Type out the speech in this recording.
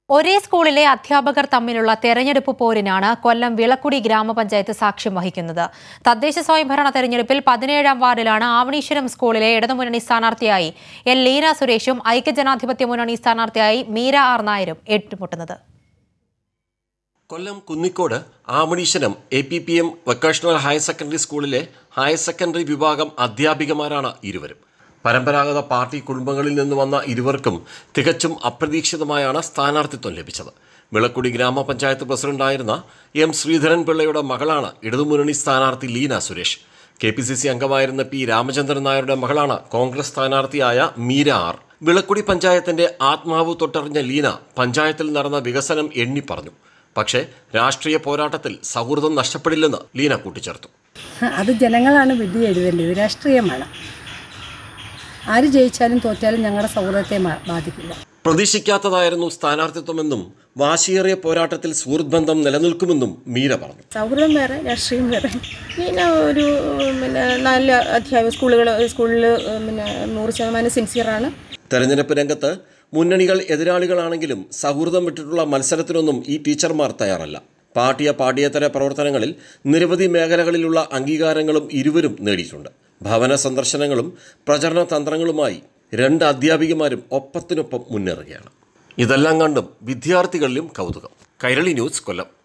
ഒരേ സ്കൂളിലെ അധ്യാപകർ തമ്മിലുള്ള തെരഞ്ഞെടുപ്പ് പോരിനാണ് കൊല്ലം വിളക്കുടി ഗ്രാമപഞ്ചായത്ത് സാക്ഷ്യം വഹിക്കുന്നത് തദ്ദേശ സ്വയംഭരണ തെരഞ്ഞെടുപ്പിൽ പതിനേഴാം വാർഡിലാണ് ആവണീശ്വരം സ്കൂളിലെ ഇടതുമുന്നണി സ്ഥാനാർത്ഥിയായി എൽ ലീന സുരേഷും ഐക്യജനാധിപത്യ മുന്നണി സ്ഥാനാർത്ഥിയായി മീര ആർ നായരും ഏറ്റുമുട്ടുന്നത് Kollam Kunnicode Amaneeswaram A P P M vocational higher secondary സ്കൂളിലെ ഹയർ സെക്കൻഡറി വിഭാഗം അധ്യാപികമാരാണ് ഇരുവരും പരമ്പരാഗത പാർട്ടി കുടുംബങ്ങളിൽ നിന്ന് വന്ന ഇരുവർക്കും തികച്ചും അപ്രതീക്ഷിതമായാണ് സ്ഥാനാർത്ഥിത്വം ലഭിച്ചത് വിളക്കുടി ഗ്രാമപഞ്ചായത്ത് പ്രസിഡന്റായിരുന്ന എം ശ്രീധരൻ പിള്ളയുടെ മകളാണ് ഇടതുമുന്നണി സ്ഥാനാർത്ഥി Leena Suresh K P C C അംഗമായിരുന്ന പി രാമചന്ദ്രൻ നായരുടെ മകളാണ് കോൺഗ്രസ് സ്ഥാനാർത്ഥിയായ മീര ആർ വിളക്കുടി പഞ്ചായത്തിന്റെ ആത്മാവ് തൊട്ടറിഞ്ഞ ലീന പഞ്ചായത്തിൽ നടന്ന വികസനം എണ്ണി പറഞ്ഞു പക്ഷേ രാഷ്ട്രീയ പോരാട്ടത്തിൽ സൗഹൃദം നഷ്ടപ്പെടില്ലെന്ന് ലീന കൂട്ടിച്ചേർത്തു അത് ജനങ്ങളാണ് വിധി എഴുതേണ്ടത് രാഷ്ട്രീയമാണ് ആര് ജയിച്ചാലും തോറ്റാലും ഞങ്ങളുടെ സൗഹൃദത്തെ മാ- ബാധിക്കില്ല പ്രതീക്ഷിക്കാത്തതായിരുന്നു സ്ഥാനാർത്ഥിത്വമെന്നും വാശിയേറിയ പോരാട്ടത്തിൽ സുഹൃത്ത് ബന്ധം നിലനിൽക്കുമെന്നും മീര പറഞ്ഞു സൗഹൃദം വേറെ രാഷ്ട്രീയം വേറെ പിന്നെ ഒരു പിന്നെ നല്ല അധ്യാപക സ്കൂളുകൾ സ്കൂളിൽ പിന്നെ നൂറ് ശതമാനം സിൻസിയറാണ് തെരഞ്ഞെടുപ്പ് രംഗത്ത് മുന്നണികൾ എതിരാളികളാണെങ്കിലും സൗഹൃദം വിട്ടിട്ടുള്ള മത്സരത്തിനൊന്നും ഈ ടീച്ചർമാർ തയ്യാറല്ല പാഠ്യ പാഠ്യേതര പ്രവർത്തനങ്ങളിൽ നിരവധി മേഖലകളിലുള്ള അംഗീകാരങ്ങളും ഇരുവരും നേടിയിട്ടുണ്ട് ഭവന സന്ദർശനങ്ങളും പ്രചരണ തന്ത്രങ്ങളുമായി രണ്ട് അധ്യാപികമാരും ഒപ്പത്തിനൊപ്പം മുന്നേറുകയാണ് ഇതെല്ലാം കണ്ടും വിദ്യാർത്ഥികളിലും കൗതുകം കൈരളി ന്യൂസ് കൊല്ലം